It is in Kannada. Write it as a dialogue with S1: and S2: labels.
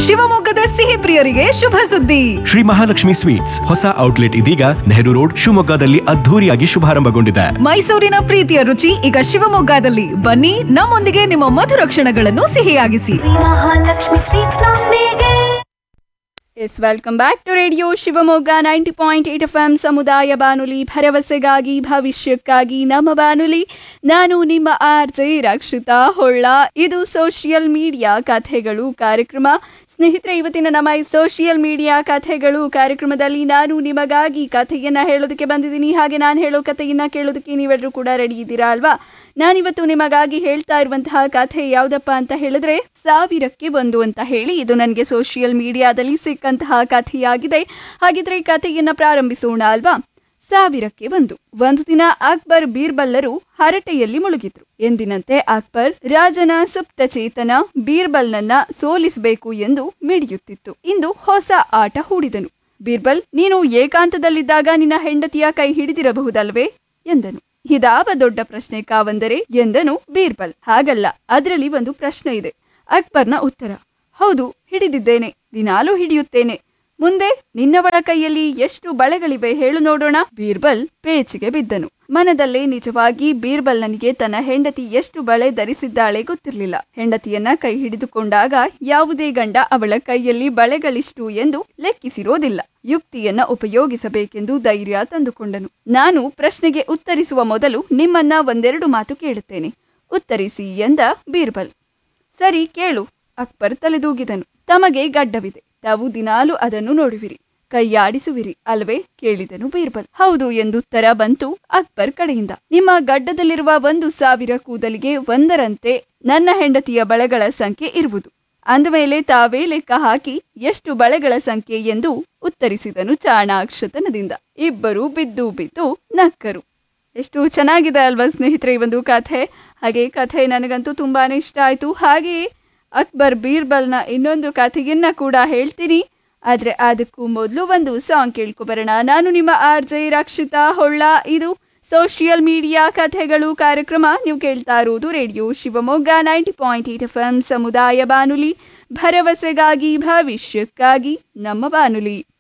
S1: ಶಿವಮೊಗ್ಗದ ಸಿಹಿ ಪ್ರಿಯರಿಗೆ ಶುಭ ಸುದ್ದಿ
S2: ಶ್ರೀ ಮಹಾಲಕ್ಷ್ಮಿ ಸ್ವೀಟ್ಸ್ ಹೊಸ ಔಟ್ಲೆಟ್ ಇದೀಗ ನೆಹರು ರೋಡ್ ಶಿವಮೊಗ್ಗದಲ್ಲಿ ಅದ್ಧೂರಿಯಾಗಿ ಶುಭಾರಂಭಗೊಂಡಿದೆ
S1: ಮೈಸೂರಿನ ಪ್ರೀತಿಯ ರುಚಿ ಈಗ ಶಿವಮೊಗ್ಗದಲ್ಲಿ ಬನ್ನಿ ನಮ್ಮೊಂದಿಗೆ ನಿಮ್ಮ ಮಧುರ ಕ್ಷಣಗಳನ್ನು ಸಿಹಿಯಾಗಿಸಿ
S3: ಮಹಾಲಕ್ಷ್ಮಿ ಸ್ವೀಟ್ಸ್ ನೊಂದಿಗೆ
S4: yes welcome back to radio Shivamogga ninety point eight F M ಸಮುದಾಯ ಬಾನುಲಿ ಭರವಸೆಗಾಗಿ ಭವಿಷ್ಯಕ್ಕಾಗಿ ನಮ್ಮ ಬಾನುಲಿ ನಾನು ನಿಮ್ಮ ಆರ್ ಜೆ ರಕ್ಷಿತಾ ಹೊಳ್ಳ ಇದು ಸೋಷಿಯಲ್ ಮೀಡಿಯಾ ಕಥೆಗಳು ಕಾರ್ಯಕ್ರಮ ಸ್ನೇಹಿತರೆ ಇವತ್ತಿನ ನಮ್ಮ ಈ ಸೋಷಿಯಲ್ ಮೀಡಿಯಾ ಕಥೆಗಳು ಕಾರ್ಯಕ್ರಮದಲ್ಲಿ ನಾನು ನಿಮಗಾಗಿ ಕಥೆಯನ್ನ ಹೇಳೋದಕ್ಕೆ ಬಂದಿದ್ದೀನಿ ಹಾಗೆ ನಾನು ಹೇಳೋ ಕಥೆಯನ್ನ ಕೇಳೋದಕ್ಕೆ ನೀವೆಲ್ಲರೂ ಕೂಡ ರೆಡಿ ಇದ್ದೀರಾ ಅಲ್ವಾ ನಾನಿವತ್ತು ನಿಮಗಾಗಿ ಹೇಳ್ತಾ ಇರುವಂತಹ ಕಥೆ ಯಾವುದಪ್ಪ ಅಂತ ಹೇಳಿದ್ರೆ ಸಾವಿರಕ್ಕೆ ಒಂದು ಅಂತ ಹೇಳಿ ಇದು ನನಗೆ ಸೋಷಿಯಲ್ ಮೀಡಿಯಾದಲ್ಲಿ ಸಿಕ್ಕಂತಹ ಕಥೆಯಾಗಿದೆ ಹಾಗಿದ್ರೆ ಈ ಕಥೆಯನ್ನ ಪ್ರಾರಂಭಿಸೋಣ ಅಲ್ವಾ ಸಾವಿರಕ್ಕೆ ಒಂದು ಒಂದು ದಿನ ಅಕ್ಬರ್ ಬೀರ್ಬಲ್ಲರು ಹರಟೆಯಲ್ಲಿ ಮುಳುಗಿದ್ರು ಎಂದಿನಂತೆ ಅಕ್ಬರ್ ರಾಜನ ಸುಪ್ತ ಚೇತನ ಬೀರ್ಬಲ್ನನ್ನ ಸೋಲಿಸಬೇಕು ಎಂದು ಮಿಡಿಯುತ್ತಿತ್ತು ಇಂದು ಹೊಸ ಆಟ ಹೂಡಿದನು ಬೀರ್ಬಲ್ ನೀನು ಏಕಾಂತದಲ್ಲಿದ್ದಾಗ ನಿನ್ನ ಹೆಂಡತಿಯ ಕೈ ಹಿಡಿದಿರಬಹುದಲ್ವೇ ಎಂದನು ಇದಾವ ದೊಡ್ಡ ಪ್ರಶ್ನೆ ಕಾವಂದರೆ ಎಂದನು ಬೀರ್ಬಲ್ ಹಾಗಲ್ಲ ಅದರಲ್ಲಿ ಒಂದು ಪ್ರಶ್ನೆ ಇದೆ ಅಕ್ಬರ್ನ ಉತ್ತರ ಹೌದು ಹಿಡಿದಿದ್ದೇನೆ ದಿನಾಲೂ ಹಿಡಿಯುತ್ತೇನೆ ಮುಂದೆ ನಿನ್ನವಳ ಕೈಯಲ್ಲಿ ಎಷ್ಟು ಬಳೆಗಳಿವೆ ಹೇಳು ನೋಡೋಣ ಬೀರ್ಬಲ್ ಪೇಚಿಗೆ ಬಿದ್ದನು ಮನದಲ್ಲೇ ನಿಜವಾಗಿ ಬೀರ್ಬಲ್ ನನಗೆ ತನ್ನ ಹೆಂಡತಿ ಎಷ್ಟು ಬಳೆ ಧರಿಸಿದ್ದಾಳೆ ಗೊತ್ತಿರಲಿಲ್ಲ ಹೆಂಡತಿಯನ್ನ ಕೈ ಹಿಡಿದುಕೊಂಡಾಗ ಯಾವುದೇ ಗಂಡ ಅವಳ ಕೈಯಲ್ಲಿ ಬಳೆಗಳಿಷ್ಟು ಎಂದು ಲೆಕ್ಕಿಸಿರೋದಿಲ್ಲ ಯುಕ್ತಿಯನ್ನ ಉಪಯೋಗಿಸಬೇಕೆಂದು ಧೈರ್ಯ ತಂದುಕೊಂಡನು ನಾನು ಪ್ರಶ್ನೆಗೆ ಉತ್ತರಿಸುವ ಮೊದಲು ನಿಮ್ಮನ್ನ ಒಂದೆರಡು ಮಾತು ಕೇಳುತ್ತೇನೆ ಉತ್ತರಿಸಿ ಎಂದ ಬೀರ್ಬಲ್ ಸರಿ ಕೇಳು ಅಕ್ಬರ್ ತಲೆದೂಗಿದನು ತಮಗೆ ಗಡ್ಡವಿದೆ ತಾವು ದಿನಾಲು ಅದನ್ನು ನೋಡುವಿರಿ ಕೈಯಾಡಿಸುವಿರಿ ಅಲ್ವೇ ಕೇಳಿದನು ಬೀರ್ಬಲ್ ಹೌದು ಎಂದುತ್ತರ ಬಂತು ಅಕ್ಬರ್ ಕಡೆಯಿಂದ ನಿಮ್ಮ ಗಡ್ಡದಲ್ಲಿರುವ ಒಂದು ಸಾವಿರ ಕೂದಲಿಗೆ ಒಂದರಂತೆ ನನ್ನ ಹೆಂಡತಿಯ ಬಳೆಗಳ ಸಂಖ್ಯೆ ಇರುವುದು ಅಂದಮೇಲೆ ತಾವೇ ಲೆಕ್ಕ ಹಾಕಿ ಎಷ್ಟು ಬಳೆಗಳ ಸಂಖ್ಯೆ ಎಂದು ಉತ್ತರಿಸಿದನು ಚಾಣಾಕ್ಷತನದಿಂದ ಇಬ್ಬರು ಬಿದ್ದು ಬಿದ್ದು ನಕ್ಕರು ಎಷ್ಟು ಚೆನ್ನಾಗಿದೆ ಅಲ್ವಾ ಸ್ನೇಹಿತರೆ ಈ ಒಂದು ಕಥೆ ಹಾಗೆ ಈ ಕಥೆ ನನಗಂತೂ ತುಂಬಾನೇ ಇಷ್ಟ ಆಯಿತು ಹಾಗೆಯೇ ಅಕ್ಬರ್ ಬೀರ್ಬಲ್ನ ಇನ್ನೊಂದು ಕಥೆಯನ್ನ ಕೂಡ ಹೇಳ್ತೀನಿ ಆದರೆ ಅದಕ್ಕೂ ಮೊದಲು ಒಂದು ಸಾಂಗ್ ಕೇಳ್ಕೊಬರೋಣ ನಾನು ನಿಮ್ಮ ಆರ್ ಜೆ ರಕ್ಷಿತಾ ಹೊಳ್ಳ ಇದು ಸೋಷಿಯಲ್ ಮೀಡಿಯಾ ಕಥೆಗಳು ಕಾರ್ಯಕ್ರಮ ನೀವು ಕೇಳ್ತಾ ಇರುವುದು radio Shivamogga ninety point eight F M ಸಮುದಾಯ ಬಾನುಲಿ ಭರವಸೆಗಾಗಿ ಭವಿಷ್ಯಕ್ಕಾಗಿ ನಮ್ಮ ಬಾನುಲಿ